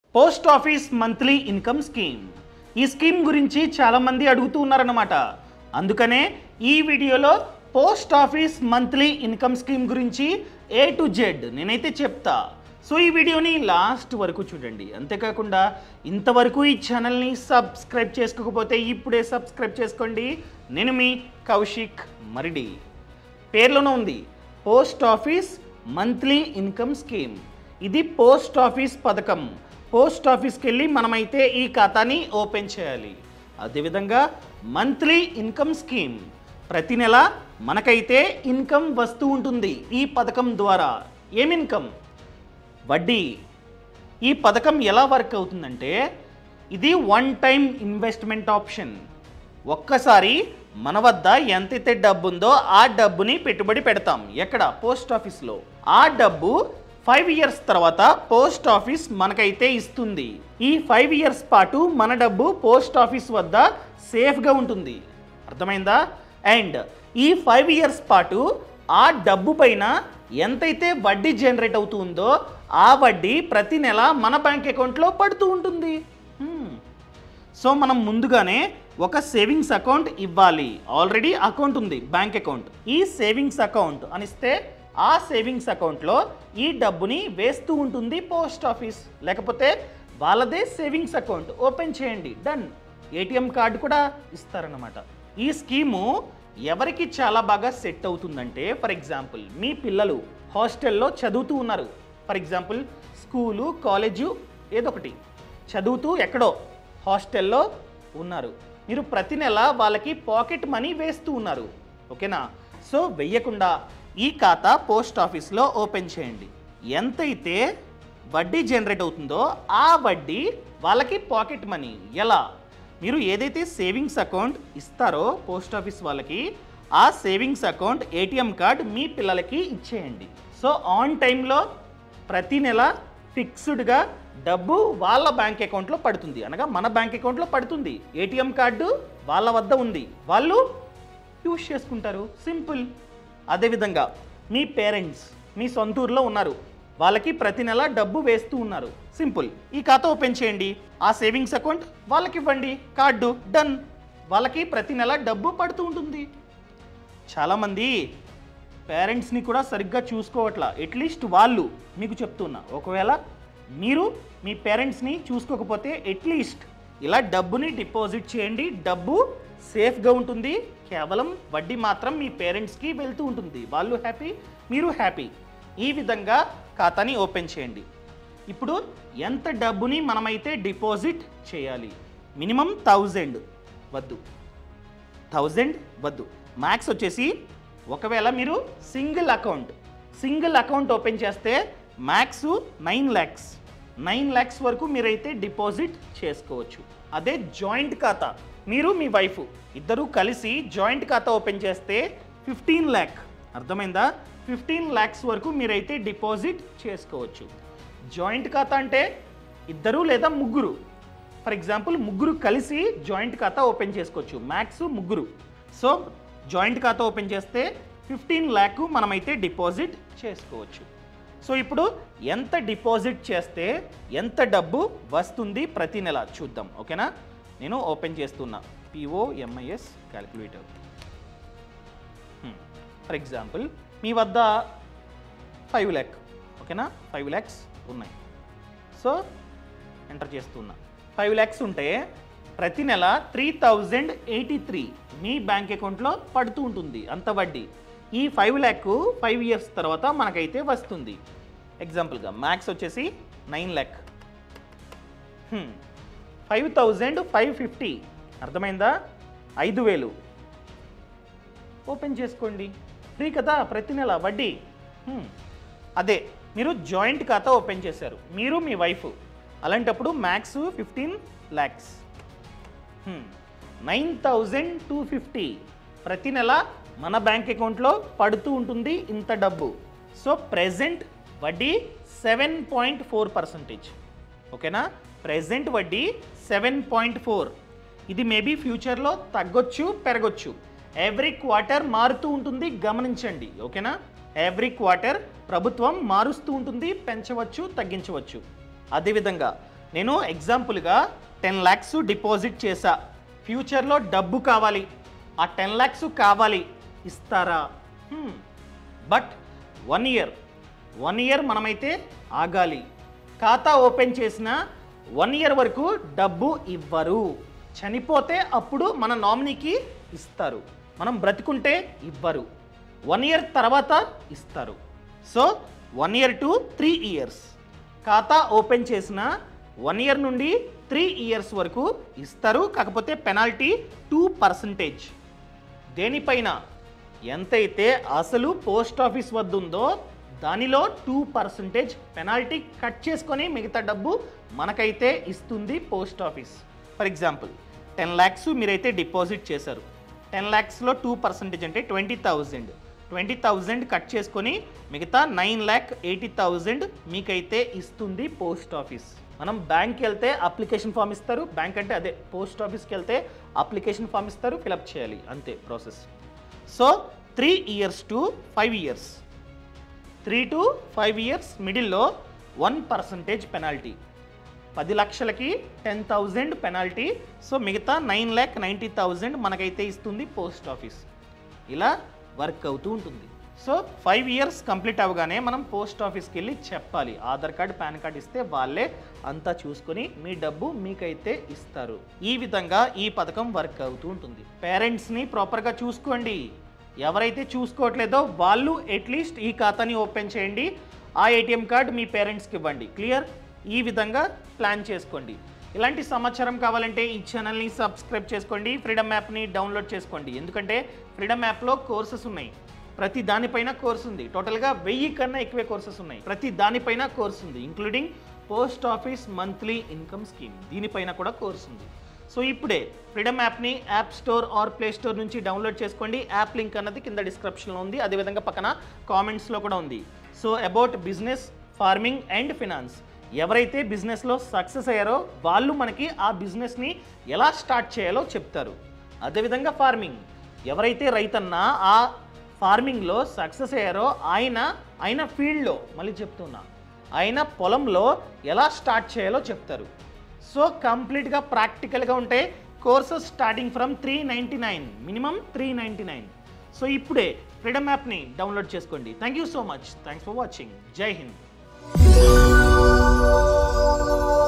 Post office monthly income scheme ఈ scheme గురించి చాలా మంది అడుగుతూ ఉన్నారన్నమాట అందుకనే ఈ వీడియోలో post office monthly income scheme గురించి ఏ టు జెడ్ నేనైతే చెప్తా సో ఈ వీడియోని లాస్ట్ వరకు చూడండి అంతేకాకుండా ఇంతవరకు ఈ ఛానల్ని సబ్స్క్రైబ్ చేసుకోకపోతే ఇప్పుడే సబ్స్క్రైబ్ చేసుకోండి నేను మీ కౌశిక్ మరిడి పేర్లోనే ఉంది post office monthly income scheme ఇది పోస్ట్ ఆఫీస్ పథకం పోస్ట్ ఆఫీస్కి వెళ్ళి మనమైతే ఈ ఖాతాని ఓపెన్ చేయాలి అదేవిధంగా మంత్లీ ఇన్కమ్ స్కీమ్ ప్రతి నెల మనకైతే ఇన్కమ్ వస్తూ ఉంటుంది ఈ పథకం ద్వారా ఏం ఇన్కమ్ వడ్డీ ఈ పథకం ఎలా వర్క్ అవుతుందంటే ఇది వన్ టైం ఇన్వెస్ట్మెంట్ ఆప్షన్ ఒక్కసారి మన వద్ద ఎంతైతే డబ్బు ఉందో ఆ డబ్బుని పెట్టుబడి పెడతాం ఎక్కడ పోస్ట్ ఆఫీస్లో ఆ డబ్బు ఫైవ్ ఇయర్స్ తర్వాత పోస్ట్ ఆఫీస్ మనకైతే ఇస్తుంది ఈ ఫైవ్ ఇయర్స్ పాటు మన డబ్బు పోస్ట్ ఆఫీస్ వద్ద సేఫ్గా ఉంటుంది అర్థమైందా అండ్ ఈ ఫైవ్ ఇయర్స్ పాటు ఆ డబ్బు పైన ఎంతైతే వడ్డీ జనరేట్ అవుతుందో ఆ వడ్డీ ప్రతి నెల మన బ్యాంక్ అకౌంట్లో పడుతూ ఉంటుంది హ్మ్. సో మనం ముందుగానే ఒక సేవింగ్స్ అకౌంట్ ఇవ్వాలి ఆల్రెడీ అకౌంట్ ఉంది బ్యాంక్ అకౌంట్ ఈ సేవింగ్స్ అకౌంట్ అనిస్తే ఆ సేవింగ్స్ అకౌంట్లో ఈ డబ్బుని వేస్తూ ఉంటుంది పోస్ట్ ఆఫీస్ లేకపోతే వాళ్ళదే సేవింగ్స్ అకౌంట్ ఓపెన్ చేయండి డన్ ఏటీఎం కార్డు కూడా ఇస్తారన్నమాట ఈ స్కీము ఎవరికి చాలా బాగా సెట్ అవుతుందంటే ఫర్ ఎగ్జాంపుల్ మీ పిల్లలు హాస్టల్లో చదువుతూ ఉన్నారు ఫర్ ఎగ్జాంపుల్ స్కూలు కాలేజు ఏదో ఒకటి చదువుతూ ఎక్కడో హాస్టల్లో ఉన్నారు మీరు ప్రతి నెల వాళ్ళకి పాకెట్ మనీ వేస్తూ ఉన్నారు ఓకేనా సో వెయ్యకుండా ఈ ఖాతా పోస్ట్ ఆఫీస్లో ఓపెన్ చేయండి ఎంతైతే వడ్డీ జనరేట్ అవుతుందో ఆ వడ్డీ వాళ్ళకి పాకెట్ మనీ ఎలా మీరు ఏదైతే సేవింగ్స్ అకౌంట్ ఇస్తారో పోస్ట్ ఆఫీస్ వాళ్ళకి ఆ సేవింగ్స్ అకౌంట్ ఏటీఎం కార్డ్ మీ పిల్లలకి ఇచ్చేయండి సో ఆన్ టైంలో ప్రతి నెల ఫిక్స్డ్గా డబ్బు వాళ్ళ బ్యాంక్ అకౌంట్లో పడుతుంది అనగా మన బ్యాంక్ అకౌంట్లో పడుతుంది ఏటీఎం కార్డు వాళ్ళ వద్ద ఉంది వాళ్ళు యూస్ చేసుకుంటారు సింపుల్ అదేవిధంగా మీ పేరెంట్స్ మీ సొంత ఊర్లో ఉన్నారు వాళ్ళకి ప్రతి నెల డబ్బు వేస్తూ ఉన్నారు సింపుల్ ఈ ఖాతా ఓపెన్ చేయండి ఆ సేవింగ్స్ అకౌంట్ వాళ్ళకి ఇవ్వండి కార్డు డన్ వాళ్ళకి ప్రతి నెల డబ్బు పడుతూ ఉంటుంది చాలామంది పేరెంట్స్ని కూడా సరిగ్గా చూసుకోవట్లా అట్లీస్ట్ వాళ్ళు మీకు చెప్తున్నా ఒకవేళ మీరు మీ పేరెంట్స్ని చూసుకోకపోతే అట్లీస్ట్ ఇలా డబ్బుని డిపాజిట్ చేయండి డబ్బు సేఫ్గా ఉంటుంది కేవలం వడ్డీ మాత్రం మీ పేరెంట్స్కి వెళ్తూ ఉంటుంది వాళ్ళు హ్యాపీ మీరు హ్యాపీ ఈ విధంగా ఖాతాని ఓపెన్ చేయండి ఇప్పుడు ఎంత డబ్బుని మనమైతే డిపాజిట్ చేయాలి మినిమం థౌజండ్ వద్దు థౌజండ్ వద్దు మ్యాక్స్ వచ్చేసి ఒకవేళ మీరు single account single account open చేస్తే max nine lakhs nine lakhs వరకు మీరైతే డిపాజిట్ చేసుకోవచ్చు అదే జాయింట్ ఖాతా మీరు మీ వైఫ్ ఇద్దరూ కలిసి జాయింట్ ఖాతా ఓపెన్ చేస్తే ఫిఫ్టీన్ ల్యాక్ అర్థమైందా ఫిఫ్టీన్ ల్యాక్స్ వరకు మీరైతే డిపాజిట్ చేసుకోవచ్చు జాయింట్ ఖాతా అంటే ఇద్దరు లేదా ముగ్గురు ఫర్ ఎగ్జాంపుల్ ముగ్గురు కలిసి జాయింట్ ఖాతా ఓపెన్ చేసుకోవచ్చు మ్యాక్స్ ముగ్గురు సో జాయింట్ ఖాతా ఓపెన్ చేస్తే ఫిఫ్టీన్ ల్యాక్ మనమైతే డిపాజిట్ చేసుకోవచ్చు సో ఇప్పుడు ఎంత డిపాజిట్ చేస్తే ఎంత డబ్బు వస్తుంది ప్రతి నెల చూద్దాం ఓకేనా నేను ఓపెన్ చేస్తున్నా పిఓఎంఐఎస్ క్యాలిక్యులేటర్ ఫర్ ఎగ్జాంపుల్ మీ వద్ద ఫైవ్ ల్యాక్ ఓకేనా ఫైవ్ ల్యాక్స్ ఉన్నాయి సో ఎంటర్ చేస్తున్నా ఫైవ్ ల్యాక్స్ ఉంటే ప్రతి నెల త్రీ థౌజండ్ ఎయిటీ త్రీ మీ బ్యాంక్ అకౌంట్లో పడుతూ ఉంటుంది అంత వడ్డీ ఈ ఫైవ్ ల్యాక్ ఫైవ్ ఇయర్స్ తర్వాత మనకైతే వస్తుంది ఎగ్జాంపుల్గా మ్యాక్స్ వచ్చేసి nine lakh five thousand five fifty అర్థమైందా ఐదు వేలు ఓపెన్ చేసుకోండి ఫ్రీ కదా ప్రతి నెల వడ్డీ హ్మ్. అదే మీరు జాయింట్ ఖాతా ఓపెన్ చేశారు మీరు మీ వైఫ్ అలాంటప్పుడు max fifteen lakhs nine thousand two fifty ప్రతి నెల మన బ్యాంక్ అకౌంట్లో పడుతూ ఉంటుంది ఇంత డబ్బు సో ప్రెజెంట్ వడ్డీ సెవెన్ పాయింట్ ఫోర్ పర్సంటేజ్ ఓకేనా ప్రెజెంట్ వడ్డీ సెవెన్ పాయింట్ ఫోర్ ఇది మేబీ ఫ్యూచర్లో తగ్గొచ్చు పెరగొచ్చు ఎవ్రీ క్వార్టర్ మారుతూ ఉంటుంది గమనించండి ఓకేనా ఎవ్రీ క్వార్టర్ ప్రభుత్వం మారుస్తూ ఉంటుంది పెంచవచ్చు తగ్గించవచ్చు అదేవిధంగా నేను ఎగ్జాంపుల్గా టెన్ ల్యాక్స్ డిపాజిట్ చేశా ఫ్యూచర్లో డబ్బు కావాలి ఆ టెన్ ల్యాక్స్ కావాలి ఇస్తారా but one year one year మనమైతే ఆగాలి ఖాతా ఓపెన్ చేసిన వన్ ఇయర్ వరకు డబ్బు ఇవ్వరు చనిపోతే అప్పుడు మన నామినీకి ఇస్తారు మనం బ్రతికుంటే ఇవ్వరు వన్ ఇయర్ తర్వాత ఇస్తారు so one year to three years ఖాతా ఓపెన్ చేసిన వన్ ఇయర్ నుండి త్రీ ఇయర్స్ వరకు ఇస్తారు కాకపోతే పెనాల్టీ టూ పర్సంటేజ్ దేనిపైన ఎంతైతే అసలు పోస్ట్ ఆఫీస్ వద్ద ఉందో దానిలో టూ పర్సంటేజ్ పెనాల్టీ కట్ చేసుకొని మిగతా డబ్బు మనకైతే ఇస్తుంది post office for example ten lakhs మీరైతే డిపాజిట్ చేశారు టెన్ ల్యాక్స్లో టూ పర్సెంటేజ్ అంటే twenty thousand twenty thousand cut చేసుకొని మిగతా నైన్ ల్యాక్ ఎయిటీ థౌజండ్ మీకైతే ఇస్తుంది పోస్ట్ ఆఫీస్ మనం బ్యాంక్కి వెళ్తే అప్లికేషన్ ఫామ్ ఇస్తారు బ్యాంక్ అంటే అదే పోస్ట్ ఆఫీస్కి వెళ్తే అప్లికేషన్ ఫామ్ ఇస్తారు ఫిలప్ చేయాలి అంతే process so three years to five years three to five years మిడిల్లో వన్ పర్సంటేజ్ పెనాల్టీ పది లక్షలకి టెన్ థౌజండ్ పెనాల్టీ సో మిగతా నైన్ ల్యాక్ నైంటీ థౌజండ్ మనకైతే ఇస్తుంది పోస్ట్ ఆఫీస్ ఇలా వర్క్ అవుతూ ఉంటుంది సో ఫైవ్ ఇయర్స్ కంప్లీట్ అవ్వగానే మనం పోస్ట్ ఆఫీస్కి వెళ్ళి చెప్పాలి ఆధార్ కార్డ్ పాన్ కార్డ్ ఇస్తే వాళ్ళే అంతా చూసుకొని మీ డబ్బు మీకైతే ఇస్తారు ఈ విధంగా ఈ పథకం వర్క్ అవుతూ ఉంటుంది పేరెంట్స్ని ప్రాపర్గా చూసుకోండి ఎవరైతే చూసుకోవట్లేదో వాళ్ళు అట్లీస్ట్ ఈ ఖాతాని ఓపెన్ చేయండి ఆ ఏటీఎం కార్డ్ మీ పేరెంట్స్కి ఇవ్వండి క్లియర్ ఈ విధంగా ప్లాన్ చేసుకోండి ఇలాంటి సమాచారం కావాలంటే ఈ ఛానల్ని సబ్స్క్రైబ్ చేసుకోండి ఫ్రీడమ్ యాప్ని డౌన్లోడ్ చేసుకోండి ఎందుకంటే ఫ్రీడమ్ యాప్లో కోర్సెస్ ఉన్నాయి ప్రతి దానిపైన కోర్స్ ఉంది టోటల్గా వెయ్యి కన్నా ఎక్కువే కోర్సెస్ ఉన్నాయి ప్రతి దానిపైన కోర్స్ ఉంది including post office monthly income scheme దీనిపైన కూడా కోర్స్ ఉంది సో ఇప్పుడే ఫ్రీడమ్ యాప్ని App Store or Play Store నుంచి డౌన్లోడ్ చేసుకోండి యాప్ లింక్ అన్నది కింద డిస్క్రిప్షన్లో ఉంది అదేవిధంగా పక్కన కామెంట్స్లో కూడా ఉంది so about business farming and finance ఎవరైతే బిజినెస్లో సక్సెస్ అయ్యారో వాళ్ళు మనకి ఆ బిజినెస్ని ఎలా స్టార్ట్ చేయాలో చెప్తారు అదేవిధంగా ఫార్మింగ్ ఎవరైతే రైతన్నా ఆ ఫార్మింగ్లో సక్సెస్ అయ్యారో ఆయన ఆయన ఫీల్డ్లో మళ్ళీ చెప్తున్నా ఆయన పొలంలో ఎలా స్టార్ట్ చేయాలో చెప్తారు సో కంప్లీట్గా ప్రాక్టికల్గా ఉంటే courses starting from three ninety nine minimum three ninety nine so ఇప్పుడే ఫ్రీడమ్ యాప్ని డౌన్లోడ్ చేసుకోండి thank you so much thanks for watching Jai Hind